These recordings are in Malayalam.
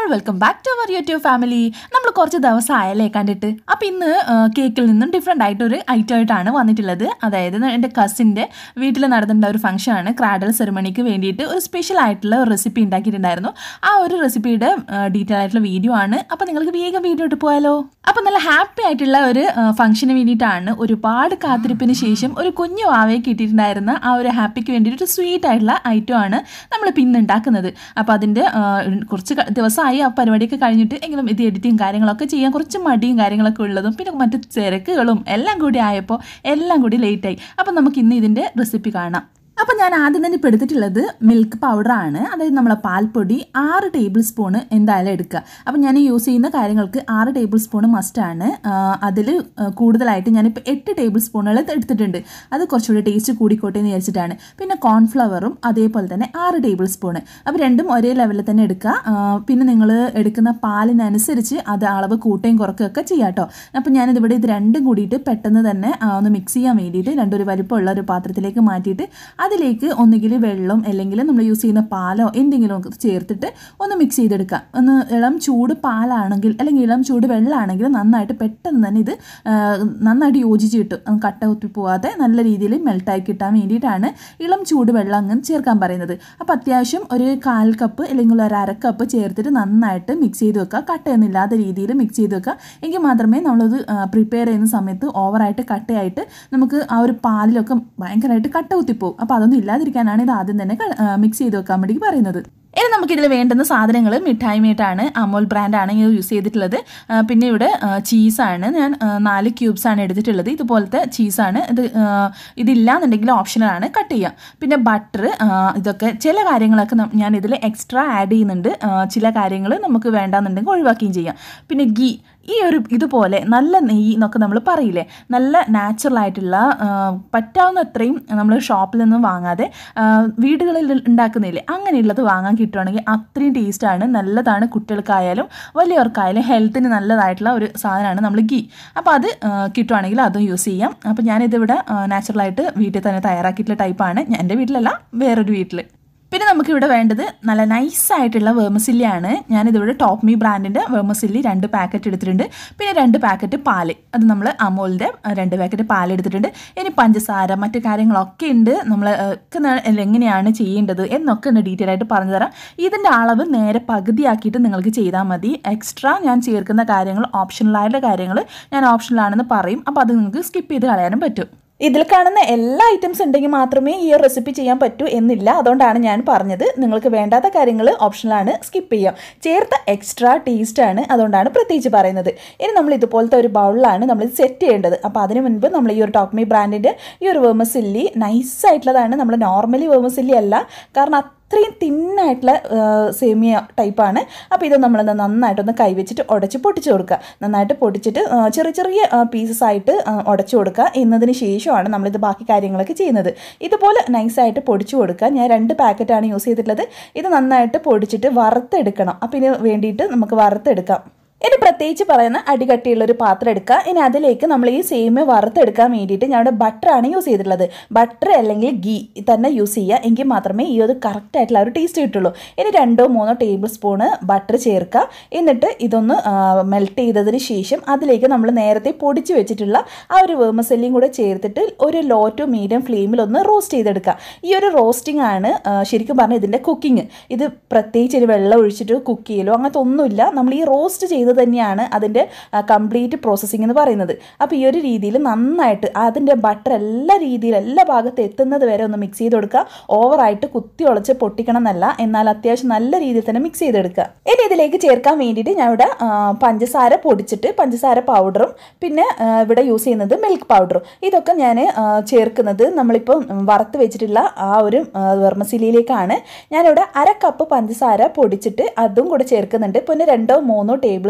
all welcome back to our YouTube family നമ്മൾ കുറച്ച് ദിവസമായല്ലേ കണ്ടിട്ട് അപ്പോൾ ഇന്ന് കേക്കിൽ നിന്നും ഡിഫറെൻ്റ് ആയിട്ടൊരു ഐറ്റം ആയിട്ടാണ് വന്നിട്ടുള്ളത് അതായത് എൻ്റെ കസിൻ്റെ വീട്ടിൽ നടന്നിട്ടുള്ള ഒരു ഫംഗ്ഷനാണ് ക്രാഡൽ സെറമണിക്ക് വേണ്ടിയിട്ട് ഒരു സ്പെഷ്യൽ ആയിട്ടുള്ള ഒരു റെസിപ്പി ഉണ്ടാക്കിയിട്ടുണ്ടായിരുന്നു ആ ഒരു റെസിപ്പിയുടെ ഡീറ്റെയിൽ ആയിട്ടുള്ള വീഡിയോ ആണ് അപ്പോൾ നിങ്ങൾക്ക് വേഗം വീഡിയോ ഇട്ട് പോയാലോ അപ്പോൾ നല്ല ഹാപ്പി ആയിട്ടുള്ള ഒരു ഫംഗ്ഷന് വേണ്ടിയിട്ടാണ് ഒരുപാട് കാത്തിരിപ്പിന് ശേഷം ഒരു കുഞ്ഞു വാവയെ കിട്ടിയിട്ടുണ്ടായിരുന്ന ആ ഒരു ഹാപ്പിക്ക് വേണ്ടിയിട്ട് ഒരു സ്വീറ്റ് ആയിട്ടുള്ള ഐറ്റം ആണ് നമ്മൾ ഇന്ന് ഉണ്ടാക്കുന്നത് അപ്പോൾ അതിൻ്റെ ആ, കുറച്ച് ക- ദിവസമായി ആ പരിപാടിയൊക്കെ കഴിഞ്ഞിട്ട് എങ്കിലും ഇത് എഡിറ്റിങ് കാര്യങ്ങളൊക്കെ ചെയ്യാൻ കുറച്ച് മടിയും കാര്യങ്ങളൊക്കെ ഉള്ളതും പിന്നെ മറ്റു തിരക്കുകളും എല്ലാം കൂടി ആയപ്പോൾ എല്ലാം കൂടി ലേറ്റായി അപ്പോൾ നമുക്ക് ഇന്ന് ഇതിൻ്റെ റെസിപ്പി കാണാം അപ്പോൾ ഞാൻ ആദ്യം തന്നെ ഇപ്പോൾ എടുത്തിട്ടുള്ളത് മിൽക്ക് പൗഡറാണ് അതായത് നമ്മളെ പാൽപ്പൊടി ആറ് ടേബിൾ സ്പൂണ് എന്തായാലും എടുക്കുക അപ്പോൾ ഞാൻ യൂസ് ചെയ്യുന്ന കാര്യങ്ങൾക്ക് ആറ് ടേബിൾ സ്പൂണ് മസ്റ്റാണ് അതിൽ കൂടുതലായിട്ട് ഞാനിപ്പോൾ എട്ട് ടേബിൾ സ്പൂണുകൾ എടുത്തിട്ടുണ്ട് അത് കുറച്ചുകൂടി ടേസ്റ്റ് കൂടിക്കോട്ടെ എന്ന് വിചാരിച്ചിട്ടാണ് പിന്നെ കോൺഫ്ലവറും അതേപോലെ തന്നെ ആറ് ടേബിൾ സ്പൂണ് അപ്പോൾ രണ്ടും ഒരേ ലെവലിൽ തന്നെ എടുക്കുക ആ, പിന്നെ നിങ്ങൾ എടുക്കുന്ന പാലിനനുസരിച്ച് അത് അളവ് കൂട്ടുകയും കുറയ്ക്കുകയൊക്കെ ചെയ്യാം കേട്ടോ അപ്പോൾ ഞാനിതിവിടെ ഇത് രണ്ടും കൂടിയിട്ട് പെട്ടെന്ന് തന്നെ ആ, ഒന്ന് മിക്സ് ചെയ്യാൻ വേണ്ടിയിട്ട് രണ്ടൊരു വലിപ്പമുള്ള ഒരു പാത്രത്തിലേക്ക് മാറ്റിയിട്ട് അതിലേക്ക് ഒന്നുകിൽ വെള്ളം അല്ലെങ്കിൽ നമ്മൾ യൂസ് ചെയ്യുന്ന പാലോ എന്തെങ്കിലും ഒക്കെ ചേർത്തിട്ട് ഒന്ന് മിക്സ് ചെയ്തെടുക്കുക ഒന്ന് ഇളം ചൂട് പാലാണെങ്കിൽ അല്ലെങ്കിൽ ഇളം ചൂട് വെള്ളമാണെങ്കിൽ നന്നായിട്ട് പെട്ടെന്ന് തന്നെ ഇത് ആ, നന്നായിട്ട് യോജിച്ച് കിട്ടും ആ, കട്ട കുത്തി പോവാതെ നല്ല രീതിയിൽ മെൽട്ടായി കിട്ടാൻ വേണ്ടിയിട്ടാണ് ഇളം ചൂട് വെള്ളം അങ്ങനെ ചേർക്കാൻ പറയുന്നത് അപ്പോൾ അത്യാവശ്യം ഒരു കാൽ കപ്പ് അല്ലെങ്കിൽ ഒരു അര കപ്പ് ചേർത്തിട്ട് നന്നായിട്ട് മിക്സ് ചെയ്ത് വെക്കുക കട്ടയൊന്നുമില്ലാത്ത രീതിയിൽ മിക്സ് ചെയ്ത് വെക്കുക എങ്കിൽ മാത്രമേ നമ്മളത് പ്രിപ്പയർ ചെയ്യുന്ന സമയത്ത് ഓവറായിട്ട് കട്ടയായിട്ട് നമുക്ക് ആ ഒരു പാലിലൊക്കെ ഭയങ്കരമായിട്ട് കട്ട കുത്തിപ്പോവും അപ്പോൾ അതൊന്നും ഇല്ലാതിരിക്കാനാണ് ഇത് ആദ്യം തന്നെ മിക്സ് ചെയ്ത് വെക്കാൻ വേണ്ടി പറയുന്നത് ഇനി നമുക്കിതിൽ വേണ്ടുന്ന സാധനങ്ങൾ മിഠായി മീട്ടാണ് അമോൽ ബ്രാൻഡാണ് ഞാൻ യൂസ് ചെയ്തിട്ടുള്ളത് ആ, പിന്നെ ഇവിടെ ആ, ചീസാണ് ഞാൻ ആ, നാല് ക്യൂബ്സാണ് എടുത്തിട്ടുള്ളത് ഇതുപോലത്തെ ചീസാണ് ഇത് ആ, ഇതില്ലാന്നുണ്ടെങ്കിൽ ഓപ്ഷനാണ് കട്ട് ചെയ്യാം പിന്നെ ബട്ടർ ഇതൊക്കെ ചില കാര്യങ്ങളൊക്കെ നം- ഞാൻ ഇതിൽ എക്സ്ട്രാ ആഡ് ചെയ്യുന്നുണ്ട് ആ, ചില കാര്യങ്ങൾ നമുക്ക് വേണ്ടാന്നുണ്ടെങ്കിൽ ഒഴിവാക്കുകയും ചെയ്യാം പിന്നെ ഗീ ഈ ഒരു ഇതുപോലെ നല്ല നെയ്യ് എന്നൊക്കെ നമ്മൾ പറയില്ലേ നല്ല നാച്ചുറൽ ആയിട്ടുള്ള ആ, പറ്റാവുന്ന അത്രയും നമ്മൾ ഷോപ്പിൽ നിന്നും വാങ്ങാതെ ആ, വീടുകളിൽ ഉണ്ടാക്കുന്നില്ലേ അങ്ങനെയുള്ളത് വാങ്ങാൻ കിട്ടുവാണെങ്കിൽ അത്രയും ടേസ്റ്റാണ് നല്ലതാണ് കുട്ടികൾക്കായാലും വലിയവർക്കായാലും ഹെൽത്തിന് നല്ലതായിട്ടുള്ള ഒരു സാധനമാണ് നമ്മൾ ഗീ അപ്പോൾ അത് ആ, കിട്ടുവാണെങ്കിൽ അതും യൂസ് ചെയ്യാം അപ്പോൾ ഞാനിതിവിടെ നാച്ചുറലായിട്ട് വീട്ടിൽ തന്നെ തയ്യാറാക്കിയിട്ടുള്ള ടൈപ്പാണ് ഞാൻ എൻ്റെ വീട്ടിലല്ല വേറൊരു വീട്ടിൽ പിന്നെ നമുക്കിവിടെ വേണ്ടത് നല്ല നൈസായിട്ടുള്ള വേമസില്ലിയാണ് ഞാനിതിവിടെ ടോപ്പ് മീ ബ്രാൻഡിൻ്റെ വേമസില്ലി രണ്ട് പാക്കറ്റ് എടുത്തിട്ടുണ്ട് പിന്നെ രണ്ട് പാക്കറ്റ് പാല് അത് നമ്മൾ അമൂലിൻ്റെ രണ്ട് പാക്കറ്റ് പാൽ എടുത്തിട്ടുണ്ട് ഇനി പഞ്ചസാര മറ്റു കാര്യങ്ങളൊക്കെ ഉണ്ട് നമ്മൾ ഏഹ്, ഒക്കെ ന- എങ്ങനെയാണ് ചെയ്യേണ്ടത് എന്നൊക്കെ ഒന്ന് ഡീറ്റെയിൽ ആയിട്ട് പറഞ്ഞു തരാം ഇതിൻ്റെ അളവ് നേരെ പകുതിയാക്കിയിട്ട് നിങ്ങൾക്ക് ചെയ്താൽ മതി എക്സ്ട്രാ ഞാൻ ചേർക്കുന്ന കാര്യങ്ങൾ ഓപ്ഷണലായിട്ടുള്ള കാര്യങ്ങൾ ഞാൻ ഓപ്ഷണലാണെന്ന് പറയും അപ്പോൾ അത് നിങ്ങൾക്ക് സ്കിപ്പ് ചെയ്ത് കളയാനും പറ്റും ഇതിൽ കാണുന്ന എല്ലാ ഐറ്റംസ് ഉണ്ടെങ്കിൽ മാത്രമേ ഈ ഒരു റെസിപ്പി ചെയ്യാൻ പറ്റൂ എന്നില്ല അതുകൊണ്ടാണ് ഞാൻ പറഞ്ഞത് നിങ്ങൾക്ക് വേണ്ടാത്ത കാര്യങ്ങൾ ഓപ്ഷനിലാണ് സ്കിപ്പ് ചെയ്യാം ചേർത്ത എക്സ്ട്രാ ടേസ്റ്റ് ആണ് അതുകൊണ്ടാണ് പ്രത്യേകിച്ച് പറയുന്നത് ഇനി നമ്മൾ ഇതുപോലത്തെ ഒരു ബൗളിലാണ് നമ്മൾ സെറ്റ് ചെയ്യേണ്ടത് അപ്പോൾ അതിന് മുൻപ് നമ്മൾ ഈ ഒരു ടോക്മി ബ്രാൻഡിൻ്റെ ഈ ഒരു വേമസില്ലി നൈസ് ആയിട്ടുള്ളതാണ് നമ്മൾ നോർമലി വേമസില്ലി അല്ല കാരണം അത്രയും തിന്നായിട്ടുള്ള സേമിയ ടൈപ്പാണ് അപ്പോൾ ഇത് നമ്മൾ നന്നായിട്ടൊന്ന് കൈവച്ചിട്ട് ഉടച്ച് പൊട്ടിച്ച് കൊടുക്കുക നന്നായിട്ട് പൊട്ടിച്ചിട്ട് ആ, ചെറിയ ചെറിയ പീസസ് ആയിട്ട് ആ, ഉടച്ചു കൊടുക്കുക എന്നതിന് ശേഷമാണ് നമ്മളിത് ബാക്കി കാര്യങ്ങളൊക്കെ ചെയ്യുന്നത് ഇതുപോലെ നൈസായിട്ട് പൊടിച്ചു കൊടുക്കുക ഞാൻ രണ്ട് പാക്കറ്റാണ് യൂസ് ചെയ്തിട്ടുള്ളത് ഇത് നന്നായിട്ട് പൊടിച്ചിട്ട് വറുത്തെടുക്കണം അപ്പോൾ ഇതിന് വേണ്ടിയിട്ട് നമുക്ക് വറുത്തെടുക്കാം ഇനി പ്രത്യേകിച്ച് പറയുന്ന അടികട്ടിയുള്ള ഒരു പാത്രം എടുക്കുക ഇനി അതിലേക്ക് നമ്മൾ ഈ സേമിയ വറുത്തെടുക്കാൻ വേണ്ടിയിട്ട് ഞാൻ ഇവിടെ ബട്ടറാണ് യൂസ് ചെയ്തിട്ടുള്ളത് ബട്ടർ അല്ലെങ്കിൽ ഗീ തന്നെ യൂസ് ചെയ്യുക എങ്കിൽ മാത്രമേ ഈ ഒരു കറക്റ്റ് ആയിട്ടുള്ള ഒരു ടേസ്റ്റ് കിട്ടുള്ളൂ ഇനി രണ്ടോ മൂന്നോ ടേബിൾ സ്പൂണ് ബട്ടർ ചേർക്കുക എന്നിട്ട് ഇതൊന്ന് മെൽറ്റ് ചെയ്തതിന് ശേഷം അതിലേക്ക് നമ്മൾ നേരത്തെ പൊടിച്ച് വെച്ചിട്ടുള്ള ആ ഒരു വേമസെല്ലിയും കൂടെ ചേർത്തിട്ട് ഒരു ലോ ടു മീഡിയം ഫ്ലെയിമിൽ ഒന്ന് റോസ്റ്റ് ചെയ്തെടുക്കുക ഈ ഒരു റോസ്റ്റിംഗ് ആണ് ആ, ശരിക്കും പറഞ്ഞാൽ ഇതിൻ്റെ കുക്കിംഗ് ഇത് പ്രത്യേകിച്ച് ഒരു വെള്ളം ഒഴിച്ചിട്ട് കുക്ക് ചെയ്യലോ അങ്ങനത്തെ ഒന്നുമില്ല നമ്മൾ ഈ റോസ്റ്റ് ചെയ്ത് തന്നെയാണ് അതിൻ്റെ കംപ്ലീറ്റ് പ്രോസസ്സിംഗ് എന്ന് പറയുന്നത് അപ്പോൾ ഈ ഒരു രീതിയിൽ നന്നായിട്ട് അതിൻ്റെ ബട്ടർ എല്ലാ രീതിയിലും എല്ലാ ഭാഗത്ത് എത്തുന്നത് വരെ ഒന്ന് മിക്സ് ചെയ്ത് കൊടുക്കുക ഓവറായിട്ട് കുത്തി ഉളച്ച് പൊട്ടിക്കണം എന്നല്ല എന്നാൽ അത്യാവശ്യം നല്ല രീതിയിൽ തന്നെ മിക്സ് ചെയ്തെടുക്കുക ഇനി ഇതിലേക്ക് ചേർക്കാൻ വേണ്ടിയിട്ട് ഞാൻ ഇവിടെ ആ, പഞ്ചസാര പൊടിച്ചിട്ട് പഞ്ചസാര പൗഡറും പിന്നെ ആ, ഇവിടെ യൂസ് ചെയ്യുന്നത് മിൽക്ക് പൗഡറും ഇതൊക്കെ ഞാൻ ചേർക്കുന്നത് നമ്മളിപ്പോൾ വറുത്ത് വെച്ചിട്ടുള്ള ആ ഒരു വെർമസിലിയിലേക്കാണ് ഞാനിവിടെ അര കപ്പ് പഞ്ചസാര പൊടിച്ചിട്ട് അതും കൂടെ ചേർക്കുന്നുണ്ട് പിന്നെ രണ്ടോ മൂന്നോ ടേബിൾ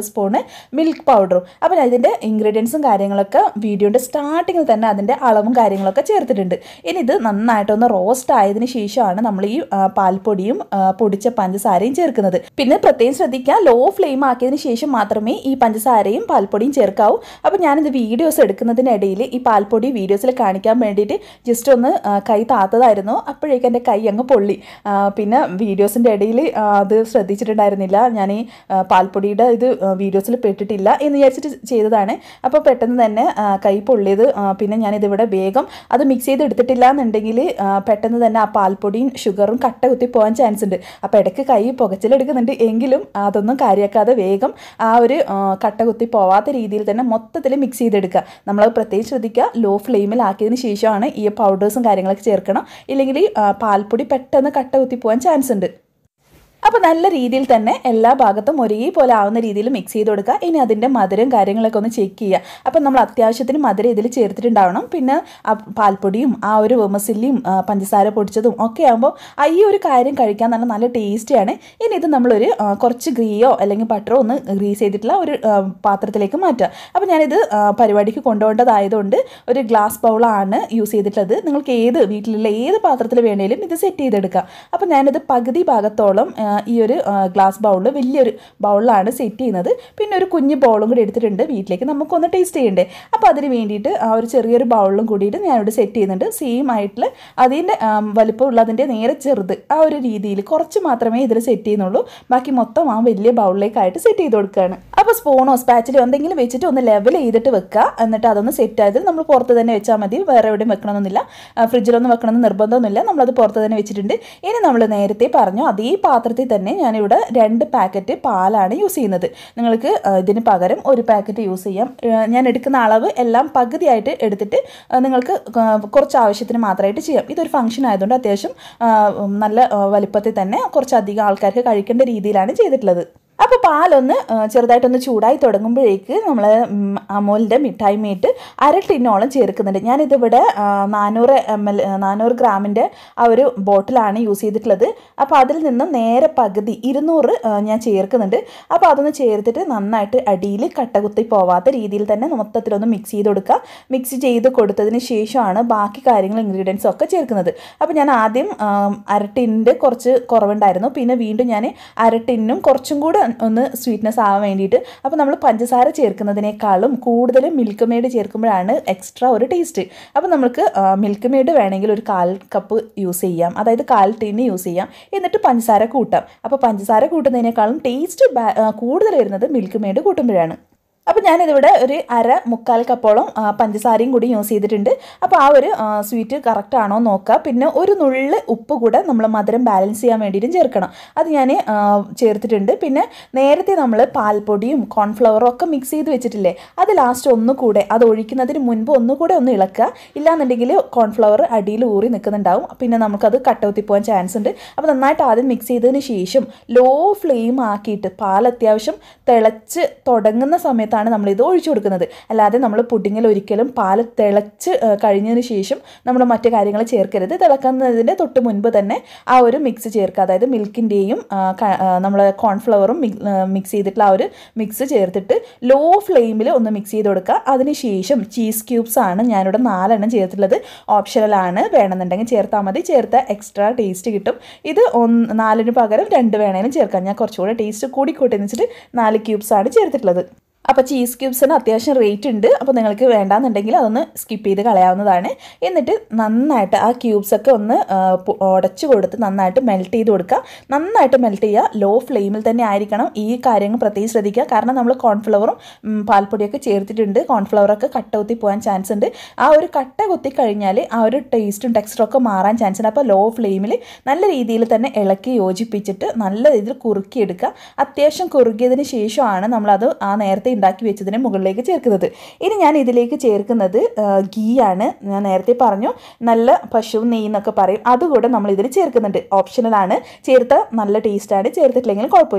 സ്പൂണ് മിൽക്ക് പൗഡറും അപ്പോൾ ഞാൻ ഇതിൻ്റെ ഇൻഗ്രീഡിയൻസും കാര്യങ്ങളൊക്കെ വീഡിയോൻ്റെ സ്റ്റാർട്ടിങ്ങിൽ തന്നെ അതിൻ്റെ അളവും കാര്യങ്ങളൊക്കെ ചേർത്തിട്ടുണ്ട് ഇനി ഇത് നന്നായിട്ടൊന്ന് റോസ്റ്റ് ആയതിനു ശേഷമാണ് നമ്മൾ ഈ ആ, പാൽപ്പൊടിയും ആ, പൊടിച്ച പഞ്ചസാരയും ചേർക്കുന്നത് പിന്നെ പ്രത്യേകം ശ്രദ്ധിക്കുക ലോ ഫ്ലെയിം ആക്കിയതിന് ശേഷം മാത്രമേ ഈ പഞ്ചസാരയും പാൽപ്പൊടിയും ചേർക്കാവൂ അപ്പോൾ ഞാനിത് വീഡിയോസ് എടുക്കുന്നതിനിടയിൽ ഈ പാൽപ്പൊടി വീഡിയോസിൽ കാണിക്കാൻ വേണ്ടിയിട്ട് ജസ്റ്റ് ഒന്ന് ആ, കൈ താത്തതായിരുന്നു അപ്പോഴേക്കും എൻ്റെ കൈ അങ്ങ് പൊള്ളി ആ, പിന്നെ വീഡിയോസിൻ്റെ ഇടയിൽ അത് ശ്രദ്ധിച്ചിട്ടുണ്ടായിരുന്നില്ല ഞാൻ ഈ ആ, പാൽപ്പൊടിയുടെ ഇത് വീഡിയോസിൽ പെട്ടിട്ടില്ല എന്ന് വിചാരിച്ചിട്ട് ചെയ്തതാണ് അപ്പോൾ പെട്ടെന്ന് തന്നെ ആ, കൈ പൊള്ളിയത് ആ, പിന്നെ ഞാനിതിവിടെ വേഗം അത് മിക്സ് ചെയ്ത് എടുത്തിട്ടില്ല എന്നുണ്ടെങ്കിൽ ആ, പെട്ടെന്ന് തന്നെ ആ പാൽപ്പൊടിയും ഷുഗറും കട്ട കുത്തി പോകാൻ ചാൻസ് ഉണ്ട് അപ്പോൾ ഇടയ്ക്ക് കൈ പുകച്ചിലെടുക്കുന്നുണ്ട് എങ്കിലും അതൊന്നും കാര്യമാക്കാതെ വേഗം ആ ഒരു ആ, കട്ട കുത്തി പോവാത്ത രീതിയിൽ തന്നെ മൊത്തത്തിൽ മിക്സ് ചെയ്തെടുക്കുക നമ്മളത് പ്രത്യേകം ശ്രദ്ധിക്കുക ലോ ഫ്ലെയിമിൽ ആക്കിയതിന് ശേഷമാണ് ഈ പൗഡേഴ്സും കാര്യങ്ങളൊക്കെ ചേർക്കണം ഇല്ലെങ്കിൽ ആ, പാൽപ്പൊടി പെട്ടെന്ന് കട്ട കുത്തി പോകാൻ ചാൻസ് ഉണ്ട് അപ്പോൾ നല്ല രീതിയിൽ തന്നെ എല്ലാ ഭാഗത്തും ഒരേപോലെ ആവുന്ന രീതിയിൽ മിക്സ് ചെയ്ത് കൊടുക്കുക ഇനി അതിൻ്റെ മധുരം കാര്യങ്ങളൊക്കെ ഒന്ന് ചെക്ക് ചെയ്യുക അപ്പം നമ്മൾ അത്യാവശ്യത്തിന് മധുരം ഇതിൽ ചേർത്തിട്ടുണ്ടാവണം പിന്നെ ആ പാൽപ്പൊടിയും ആ ഒരു വെമസില്ലിയും ആ, പഞ്ചസാര പൊടിച്ചതും ഒക്കെ ആകുമ്പോൾ ആ ഈ ഒരു കാര്യം കഴിക്കാൻ നല്ല നല്ല ടേസ്റ്റിയാണ് ഇനി ഇത് നമ്മളൊരു ആ, കുറച്ച് ഗ്രീയോ അല്ലെങ്കിൽ ബട്ടറോ ഒന്ന് ഗ്രീസ് ചെയ്തിട്ടുള്ള ഒരു ആ, പാത്രത്തിലേക്ക് മാറ്റുക അപ്പോൾ ഞാനിത് ആ, പരിപാടിക്ക് കൊണ്ടുപോകേണ്ടതായതുകൊണ്ട് ഒരു ഗ്ലാസ് ബൗളാണ് യൂസ് ചെയ്തിട്ടുള്ളത് നിങ്ങൾക്ക് ഏത് വീട്ടിലുള്ള ഏത് പാത്രത്തിൽ വേണേലും ഇത് സെറ്റ് ചെയ്തെടുക്കാം അപ്പോൾ ഞാനിത് പകുതി ഭാഗത്തോളം ആ, ഈ ഒരു ഗ്ലാസ് ബൗളിൽ വലിയൊരു ബൗളിലാണ് സെറ്റ് ചെയ്യുന്നത് പിന്നെ ഒരു കുഞ്ഞ് ബൗളും കൂടി എടുത്തിട്ടുണ്ട് വീട്ടിലേക്ക് നമുക്കൊന്ന് ടേസ്റ്റ് ചെയ്യണ്ടേ അപ്പോൾ അതിന് വേണ്ടിയിട്ട് ആ ഒരു ചെറിയൊരു ബൗളിലും കൂടിയിട്ട് ഞാനിവിടെ സെറ്റ് ചെയ്യുന്നുണ്ട് സെയിം ആയിട്ടുള്ള അതിൻ്റെ വലിപ്പമുള്ള അതിൻ്റെ നേരെ ചെറുത് ആ ഒരു രീതിയിൽ കുറച്ച് മാത്രമേ ഇതിൽ സെറ്റ് ചെയ്യുന്നുള്ളൂ ബാക്കി മൊത്തം ആ വലിയ ബൗളിലേക്കായിട്ട് സെറ്റ് ചെയ്ത് കൊടുക്കുകയാണ് അപ്പോൾ സ്പൂണോ സ്പാച്ചിലോ എന്തെങ്കിലും വെച്ചിട്ട് ഒന്ന് ലെവൽ ചെയ്തിട്ട് വെക്കുക എന്നിട്ട് അതൊന്ന് സെറ്റ് ആയത് നമ്മൾ പുറത്ത് തന്നെ വെച്ചാൽ മതി വേറെ എവിടെയും വെക്കണമെന്നില്ല ആ, ഫ്രിഡ്ജിലൊന്നും വെക്കണമെന്ന് നിർബന്ധമൊന്നുമില്ല നമ്മളത് പുറത്ത് തന്നെ വെച്ചിട്ടുണ്ട് ഇനി നമ്മൾ നേരത്തെ പറഞ്ഞു അതേ പാത്രത്തിൽ തന്നെ ഞാനിവിടെ രണ്ട് പാക്കറ്റ് പാലാണ് യൂസ് ചെയ്യുന്നത് നിങ്ങൾക്ക് ആ, ഇതിന് പകരം ഒരു പാക്കറ്റ് യൂസ് ചെയ്യാം ആ, ഞാൻ എടുക്കുന്ന അളവ് എല്ലാം പകുതിയായിട്ട് എടുത്തിട്ട് ആ, നിങ്ങൾക്ക് ആ, കുറച്ച് ആവശ്യത്തിന് മാത്രമായിട്ട് ചെയ്യാം ഇതൊരു ഫംഗ്ഷൻ ആയതുകൊണ്ട് അത്യാവശ്യം ആ, നല്ല ആ, വലിപ്പത്തിൽ തന്നെ കുറച്ചധികം ആൾക്കാർക്ക് കഴിക്കേണ്ട രീതിയിലാണ് ചെയ്തിട്ടുള്ളത് അപ്പോൾ പാലൊന്ന് ആ, ചെറുതായിട്ടൊന്ന് ചൂടായി തുടങ്ങുമ്പോഴേക്ക് നമ്മൾ അമൂലിൻ്റെ മിഠായി മീറ്റ് അര ടിന്നോളം ചേർക്കുന്നുണ്ട് ഞാനിതിവിടെ ആ, നാനൂറ് എം എൽ നാനൂറ് ഗ്രാമിൻ്റെ ആ ഒരു ബോട്ടിലാണ് യൂസ് ചെയ്തിട്ടുള്ളത് അപ്പോൾ അതിൽ നിന്നും നേരെ പകുതി ഇരുന്നൂറ് ആ, ഞാൻ ചേർക്കുന്നുണ്ട് അപ്പോൾ അതൊന്ന് ചേർത്തിട്ട് നന്നായിട്ട് അടിയിൽ കട്ടകുത്തി പോവാത്ത രീതിയിൽ തന്നെ മൊത്തത്തിലൊന്ന് മിക്സ് ചെയ്ത് കൊടുക്കുക മിക്സ് ചെയ്ത് കൊടുത്തതിന് ശേഷമാണ് ബാക്കി കാര്യങ്ങൾ ഇൻഗ്രീഡിയൻസും ഒക്കെ ചേർക്കുന്നത് അപ്പോൾ ഞാൻ ആദ്യം ആ, അര ടിന്നിൻ്റെ കുറച്ച് കുറവുണ്ടായിരുന്നു പിന്നെ വീണ്ടും ഞാൻ അര ടിന്നും കുറച്ചും കൂടെ ഒന്ന് സ്വീറ്റ്നെസ് ആവാൻ വേണ്ടിയിട്ട് അപ്പോൾ നമ്മൾ പഞ്ചസാര ചേർക്കുന്നതിനേക്കാളും കൂടുതൽ മിൽക്ക് മെയ്ഡ് ചേർക്കുമ്പോഴാണ് എക്സ്ട്രാ ഒരു ടേസ്റ്റ് അപ്പോൾ നമുക്ക് മിൽക്ക് മെയ്ഡ് വേണമെങ്കിൽ ഒരു കാൽ കപ്പ് യൂസ് ചെയ്യാം അതായത് കാൽ ടീന് യൂസ് ചെയ്യാം എന്നിട്ട് പഞ്ചസാര കൂട്ടാം അപ്പോൾ പഞ്ചസാര കൂട്ടുന്നതിനേക്കാളും ടേസ്റ്റ് കൂടുതൽ വരുന്നത് മിൽക്ക് മെയ്ഡ് കൂട്ടുമ്പോഴാണ് അപ്പോൾ ഞാനിതിവിടെ ഒരു അര മുക്കാൽ കപ്പോളം ആ, പഞ്ചസാരയും കൂടി യൂസ് ചെയ്തിട്ടുണ്ട് അപ്പോൾ ആ ഒരു ആ, സ്വീറ്റ് കറക്റ്റ് ആണോ എന്ന് നോക്കുക പിന്നെ ഒരു നുള്ള് ഉപ്പ് കൂടെ നമ്മൾ മധുരം ബാലൻസ് ചെയ്യാൻ വേണ്ടിയിട്ടും ചേർക്കണം അത് ഞാൻ ആ, ചേർത്തിട്ടുണ്ട് പിന്നെ നേരത്തെ നമ്മൾ പാൽപ്പൊടിയും കോൺഫ്ലവറും ഒക്കെ മിക്സ് ചെയ്ത് വെച്ചിട്ടില്ലേ അത് ലാസ്റ്റ് ഒന്നുകൂടെ അത് ഒഴിക്കുന്നതിന് മുൻപ് ഒന്നുകൂടെ ഒന്ന് ഇളക്കുക ഇല്ലാന്നുണ്ടെങ്കിൽ കോൺഫ്ലവർ അടിയിൽ ഊറി നിൽക്കുന്നുണ്ടാവും പിന്നെ നമുക്കത് കട്ടൗത്തി പോകാൻ ചാൻസ് ഉണ്ട് അപ്പോൾ നന്നായിട്ട് ആദ്യം മിക്സ് ചെയ്തതിന് ശേഷം ലോ ഫ്ലെയിം ആക്കിയിട്ട് പാൽ അത്യാവശ്യം തിളച്ച് തുടങ്ങുന്ന സമയത്താണ് നമ്മൾ ഇത് ഒഴിച്ചു കൊടുക്കുന്നത് അല്ലാതെ നമ്മൾ പുഡിങ്ങിൽ ഒരിക്കലും പാൽ തിളച്ച് ആ, കഴിഞ്ഞതിന് ശേഷം നമ്മൾ മറ്റു കാര്യങ്ങൾ ചേർക്കരുത് തിളക്കുന്നതിൻ്റെ തൊട്ട് മുൻപ് തന്നെ ആ ഒരു മിക്സ് ചേർക്കുക അതായത് മിൽക്കിൻ്റെയും നമ്മൾ കോൺഫ്ലവറും മിക്സ് ചെയ്തിട്ടുള്ള ആ ഒരു മിക്സ് ചേർത്തിട്ട് ലോ ഫ്ലെയിമിൽ ഒന്ന് മിക്സ് ചെയ്ത് കൊടുക്കുക അതിനുശേഷം ചീസ് ക്യൂബ്സ് ആണ് ഞാനിവിടെ നാലെണ്ണം ചേർത്തിട്ടുള്ളത് ഓപ്ഷണലാണ് വേണമെന്നുണ്ടെങ്കിൽ ചേർത്താൽ മതി ചേർത്ത എക്സ്ട്രാ ടേസ്റ്റ് കിട്ടും ഇത് ഒന്ന് നാലിന് പകരം രണ്ട് വേണേലും ചേർക്കാം ഞാൻ കുറച്ചുകൂടെ ടേസ്റ്റ് കൂടിക്കൂട്ടി എന്ന് വെച്ചിട്ട് നാല് ക്യൂബ്സ് ആണ് ചേർത്തിട്ടുള്ളത് അപ്പോൾ ചീസ് ക്യൂബ്സിന് അത്യാവശ്യം റേറ്റ് ഉണ്ട് അപ്പോൾ നിങ്ങൾക്ക് വേണ്ടാന്നുണ്ടെങ്കിൽ അതൊന്ന് സ്കിപ്പ് ചെയ്ത് കളയാവുന്നതാണ് എന്നിട്ട് നന്നായിട്ട് ആ ക്യൂബ്സൊക്കെ ഒന്ന് ആ, പൊ- ഉടച്ച് കൊടുത്ത് നന്നായിട്ട് മെൽറ്റ് ചെയ്ത് കൊടുക്കുക നന്നായിട്ട് മെൽറ്റ് ചെയ്യുക ലോ ഫ്ലെയിമിൽ തന്നെ ആയിരിക്കണം ഈ കാര്യങ്ങൾ പ്രത്യേകം ശ്രദ്ധിക്കുക കാരണം നമ്മൾ കോൺഫ്ലവറും ഉം, പാൽപ്പൊടിയൊക്കെ ചേർത്തിട്ടുണ്ട് കോൺഫ്ലവറൊക്കെ കട്ട കുത്തി പോകാൻ ചാൻസ് ഉണ്ട് ആ ഒരു കട്ട കുത്തി കഴിഞ്ഞാൽ ആ ഒരു ടേസ്റ്റും ടെക്സ്ചറും ഒക്കെ മാറാൻ ചാൻസ് ഉണ്ട് അപ്പോൾ ലോ ഫ്ലെയിമിൽ നല്ല രീതിയിൽ തന്നെ ഇളക്കി യോജിപ്പിച്ചിട്ട് നല്ല രീതിയിൽ കുറുക്കിയെടുക്കുക അത്യാവശ്യം കുറുകിയതിന് ശേഷമാണ് നമ്മളത് ആ നേരത്തെ ഉണ്ടാക്കി വെച്ചതിന് മുകളിലേക്ക് ചേർക്കുന്നത് ഇനി ഞാൻ ഇതിലേക്ക് ചേർക്കുന്നത് ഗീ ആണ് ഞാൻ നേരത്തെ പറഞ്ഞു നല്ല പശു നെയ്യ് എന്നൊക്കെ പറയും അതുകൂടെ നമ്മൾ ഇതിൽ ചേർക്കുന്നുണ്ട് ഓപ്ഷണലാണ് ചേർത്ത നല്ല ടേസ്റ്റാണ് ചേർത്തിട്ടില്ലെങ്കിൽ കുഴപ്പമില്ല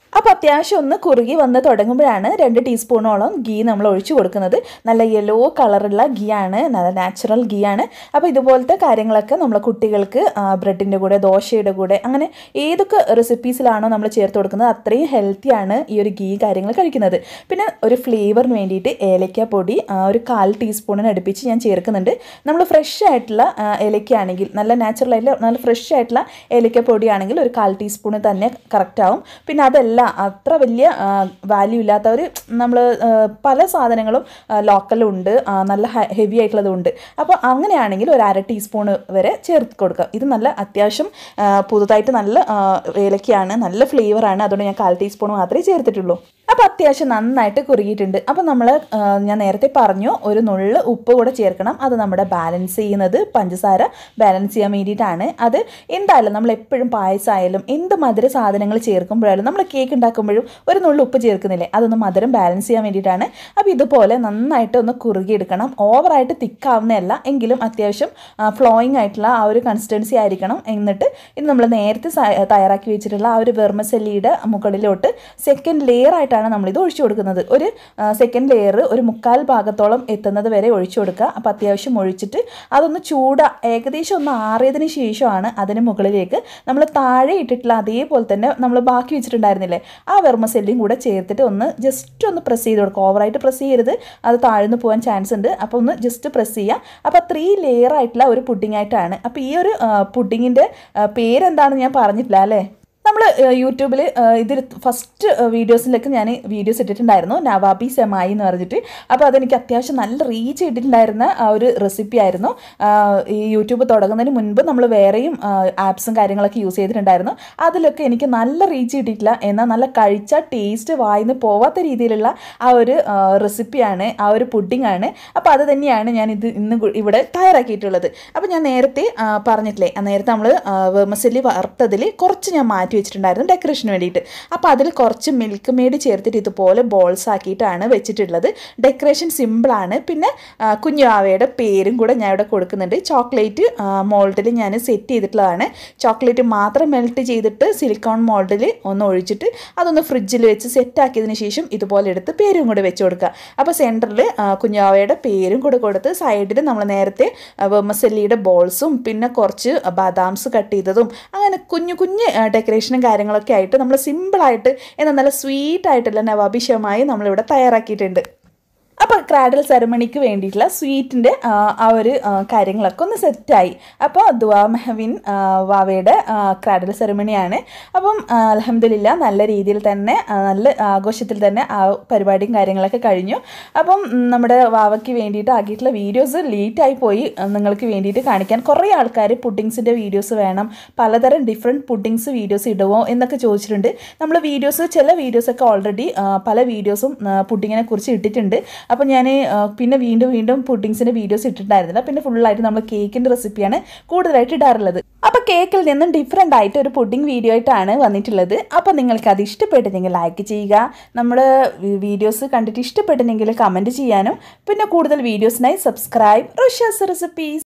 അപ്പോൾ അത്യാവശ്യം ഒന്ന് കുറുകി വന്ന് തുടങ്ങുമ്പോഴാണ് രണ്ട് ടീസ്പൂണോളം ഗീ നമ്മൾ ഒഴിച്ചു കൊടുക്കുന്നത് നല്ല യെല്ലോ കളറുള്ള ഗീ ആണ് നല്ല നാച്ചുറൽ ഗീ ആണ് അപ്പോൾ ഇതുപോലത്തെ കാര്യങ്ങളൊക്കെ നമ്മൾ കുട്ടികൾക്ക് ബ്രെഡിൻ്റെ കൂടെ ദോശയുടെ കൂടെ അങ്ങനെ ഏതൊക്കെ റെസിപ്പീസിലാണോ നമ്മൾ ചേർത്ത് കൊടുക്കുന്നത് അത്രയും ഹെൽത്തിയാണ് ഈ ഒരു ഗീ കാര്യങ്ങൾ കഴിക്കുന്നത് പിന്നെ ഒരു ഫ്ലേവറിന് വേണ്ടിയിട്ട് ഏലക്ക പൊടി ആ, ഒരു കാൽ ടീസ്പൂണിന് അടുപ്പിച്ച് ഞാൻ ചേർക്കുന്നുണ്ട് നമ്മൾ ഫ്രഷ് ആയിട്ടുള്ള ആ, ഏലക്കയാണെങ്കിൽ നല്ല നാച്ചുറൽ ആയിട്ടുള്ള നല്ല ഫ്രഷ് ആയിട്ടുള്ള ഏലക്ക പൊടിയാണെങ്കിൽ ഒരു കാൽ ടീസ്പൂണ് തന്നെ കറക്റ്റ് ആവും പിന്നെ അതല്ല അത്ര വലിയ വാല്യൂ ഇല്ലാത്തവർ നമ്മൾ പല സാധനങ്ങളും ലോക്കലുണ്ട് നല്ല ഹെവി ആയിട്ടുള്ളതും ഉണ്ട് അപ്പോൾ അങ്ങനെയാണെങ്കിൽ ഒരു അര ടീസ്പൂൺ വരെ ചേർത്ത് കൊടുക്കുക ഇത് നല്ല അത്യാവശ്യം ആ, പുതുതായിട്ട് നല്ല ആ, ഏലക്കയാണ് നല്ല ഫ്ലേവറാണ് അതുകൊണ്ട് ഞാൻ കാൽ ടീസ്പൂൺ മാത്രമേ ചേർത്തിട്ടുള്ളൂ അപ്പോൾ അത്യാവശ്യം നന്നായിട്ട് കുറുകിയിട്ടുണ്ട് അപ്പോൾ നമ്മൾ ഞാൻ നേരത്തെ പറഞ്ഞു ഒരു നുള്ള് ഉപ്പ് കൂടെ ചേർക്കണം അത് നമ്മുടെ ബാലൻസ് ചെയ്യുന്നത് പഞ്ചസാര ബാലൻസ് ചെയ്യാൻ വേണ്ടിയിട്ടാണ് അത് എന്തായാലും നമ്മൾ എപ്പോഴും പായസമായാലും എന്ത് മധുര സാധനങ്ങൾ ചേർക്കുമ്പോഴായാലും നമ്മൾ കേക്ക് ഉണ്ടാക്കുമ്പോഴും ഒരു നുള്ളു ഉപ്പ് ചേർക്കുന്നില്ലേ അതൊന്ന് മധുരം ബാലൻസ് ചെയ്യാൻ വേണ്ടിയിട്ടാണ് അപ്പോൾ ഇതുപോലെ നന്നായിട്ട് ഒന്ന് കുറുകിയെടുക്കണം ഓവറായിട്ട് തിക്കാവുന്നതല്ല എങ്കിലും അത്യാവശ്യം ഫ്ലോയിങ് ആയിട്ടുള്ള ആ ഒരു കൺസിസ്റ്റൻസി ആയിരിക്കണം എന്നിട്ട് ഇത് നമ്മൾ നേരത്തെ സ- തയ്യാറാക്കി വെച്ചിട്ടുള്ള ആ ഒരു വെർമസല്ലിയുടെ മുകളിലോട്ട് സെക്കൻഡ് ലെയർ ആയിട്ടാണ് നമ്മളിത് ഒഴിച്ചു കൊടുക്കുന്നത് ഒരു സെക്കൻഡ് ലെയർ ഒരു മുക്കാൽ ഭാഗത്തോളം എത്തുന്നത് വരെ ഒഴിച്ചു കൊടുക്കുക അപ്പോൾ അത്യാവശ്യം ഒഴിച്ചിട്ട് അതൊന്ന് ചൂട ഏകദേശം ഒന്ന് ആറിയതിന് ശേഷമാണ് അതിന് മുകളിലേക്ക് നമ്മൾ താഴെ ഇട്ടിട്ടുള്ള അതേപോലെ തന്നെ നമ്മൾ ബാക്കി വെച്ചിട്ടുണ്ടായിരുന്നില്ലേ ആ വെർമസെല്ലിയും കൂടെ ചേർത്തിട്ട് ഒന്ന് ജസ്റ്റ് ഒന്ന് പ്രസ് ചെയ്ത് കൊടുക്കുക ഓവറായിട്ട് പ്രസ് ചെയ്യരുത് അത് താഴ്ന്നു പോകാൻ ചാൻസ് ഉണ്ട് അപ്പോൾ ഒന്ന് ജസ്റ്റ് പ്രസ് ചെയ്യുക അപ്പോൾ ത്രീ ലെയർ ആയിട്ടുള്ള ഒരു പുഡിംഗ് ആയിട്ടാണ് അപ്പോൾ ഈ ഒരു പുഡിങ്ങിൻ്റെ പേരെന്താണെന്ന് ഞാൻ പറഞ്ഞിട്ടില്ല അല്ലേ നമ്മൾ യൂട്യൂബിൽ ഇതിൽ ഫസ്റ്റ് വീഡിയോസിലൊക്കെ ഞാൻ വീഡിയോസ് ഇട്ടിട്ടുണ്ടായിരുന്നു നവാബി സെമായി എന്ന് പറഞ്ഞിട്ട് അപ്പോൾ അതെനിക്ക് അത്യാവശ്യം നല്ല റീച്ച് ഇട്ടിട്ടുണ്ടായിരുന്ന ആ ഒരു റെസിപ്പി ആയിരുന്നു ആ, ഈ യൂട്യൂബ് തുടങ്ങുന്നതിന് മുൻപ് നമ്മൾ വേറെയും ആപ്സും കാര്യങ്ങളൊക്കെ യൂസ് ചെയ്തിട്ടുണ്ടായിരുന്നു അതിലൊക്കെ എനിക്ക് നല്ല റീച്ച് കിട്ടിയിട്ടില്ല എന്നാൽ നല്ല കഴിച്ച ടേസ്റ്റ് വായിന്ന് പോവാത്ത രീതിയിലുള്ള ആ ഒരു റെസിപ്പിയാണ് ആ ഒരു പുഡിംഗ് ആണ് അപ്പോൾ അത് തന്നെയാണ് ഞാൻ ഇത് ഇന്ന് കു- ഇവിടെ തയ്യാറാക്കിയിട്ടുള്ളത് അപ്പോൾ ഞാൻ നേരത്തെ ആ, പറഞ്ഞിട്ടില്ലേ ആ നേരത്തെ നമ്മൾ വെർമസല്ലി വറുത്തതിൽ കുറച്ച് ഞാൻ മാറ്റി വെച്ചിട്ടുണ്ടായിരുന്നു ഡെക്കറേഷന് വേണ്ടിയിട്ട് അപ്പോൾ അതിൽ കുറച്ച് മിൽക്ക് മെയ്ഡ് ചേർത്തിട്ട് ഇതുപോലെ ബോൾസ് ആക്കിയിട്ടാണ് വെച്ചിട്ടുള്ളത് ഡെക്കറേഷൻ സിമ്പിളാണ് പിന്നെ ആ, കുഞ്ഞാവയുടെ പേരും കൂടെ ഞാൻ ഇവിടെ കൊടുക്കുന്നുണ്ട് ചോക്ലേറ്റ് മോൾഡിൽ ഞാൻ സെറ്റ് ചെയ്തിട്ടുള്ളതാണ് ചോക്ലേറ്റ് മാത്രം മെൽറ്റ് ചെയ്തിട്ട് സിലിക്കോൺ മോൾഡിൽ ഒന്ന് ഒഴിച്ചിട്ട് അതൊന്ന് ഫ്രിഡ്ജിൽ വെച്ച് സെറ്റ് ആക്കിയതിന് ശേഷം ഇതുപോലെ എടുത്ത് പേരും കൂടെ വെച്ച് കൊടുക്കുക അപ്പോൾ സെൻറ്ററിൽ കുഞ്ഞാവയുടെ പേരും കൂടെ കൊടുത്ത് സൈഡിൽ നമ്മൾ നേരത്തെ വെമസല്ലിയുടെ ബോൾസും പിന്നെ കുറച്ച് ബദാംസ് കട്ട് ചെയ്തതും അങ്ങനെ കുഞ്ഞു കുഞ്ഞ് ഡെക്കറേഷനും കാര്യങ്ങളൊക്കെ ആയിട്ട് നമ്മൾ സിമ്പിളായിട്ട് എന്നാൽ നല്ല സ്വീറ്റ് ആയിട്ടുള്ള നവാബിഷമായി നമ്മളിവിടെ തയ്യാറാക്കിയിട്ടുണ്ട് അപ്പോൾ ക്രാഡൽ സെറമണിക്ക് വേണ്ടിയിട്ടുള്ള സ്വീറ്റിൻ്റെ ആ ഒരു ആ, കാര്യങ്ങളൊക്കെ ഒന്ന് സെറ്റായി അപ്പോൾ ദുവാ മെഹവിൻ ആ, വാവയുടെ ക്രാഡൽ സെറമണിയാണ് അപ്പം അലഹമില്ല നല്ല രീതിയിൽ തന്നെ ആ, നല്ല ആഘോഷത്തിൽ തന്നെ ആ പരിപാടിയും കാര്യങ്ങളൊക്കെ കഴിഞ്ഞു അപ്പം ഉം, നമ്മുടെ വാവയ്ക്ക് വേണ്ടിയിട്ട് ആക്കിയിട്ടുള്ള വീഡിയോസ് ലേറ്റായി പോയി ആ, നിങ്ങൾക്ക് വേണ്ടിയിട്ട് കാണിക്കാൻ കുറേ ആൾക്കാർ പുഡിങ്സിൻ്റെ വീഡിയോസ് വേണം പലതരം ഡിഫറെൻറ്റ് പുഡിങ്സ് വീഡിയോസ് ഇടുമോ എന്നൊക്കെ ചോദിച്ചിട്ടുണ്ട് നമ്മൾ വീഡിയോസ് ചില വീഡിയോസൊക്കെ ഓൾറെഡി പല വീഡിയോസും പുഡിങ്ങിനെ കുറിച്ച് ഇട്ടിട്ടുണ്ട് അപ്പോൾ ഞാൻ പിന്നെ വീണ്ടും വീണ്ടും പുഡിങ്സിൻ്റെ വീഡിയോസ് ഇട്ടിട്ടുണ്ടായിരുന്നില്ല പിന്നെ ഫുള്ളായിട്ട് നമ്മൾ കേക്കിൻ്റെ റെസിപ്പിയാണ് കൂടുതലായിട്ട് ഇടാറുള്ളത് അപ്പോൾ കേക്കിൽ നിന്നും ഡിഫറെൻ്റ് ആയിട്ട് ഒരു പുഡിംഗ് വീഡിയോ ആയിട്ടാണ് വന്നിട്ടുള്ളത് അപ്പോൾ നിങ്ങൾക്ക് അത് ഇഷ്ടപ്പെട്ടിട്ടുണ്ടെങ്കിൽ ലൈക്ക് ചെയ്യുക നമ്മുടെ വീഡിയോസ് കണ്ടിട്ട് ഇഷ്ടപ്പെട്ടിട്ടുണ്ടെങ്കിൽ കമൻറ്റ് ചെയ്യാനും പിന്നെ കൂടുതൽ വീഡിയോസിനായി സബ്സ്ക്രൈബ് റഷ്യസ് റെസിപ്പീസ്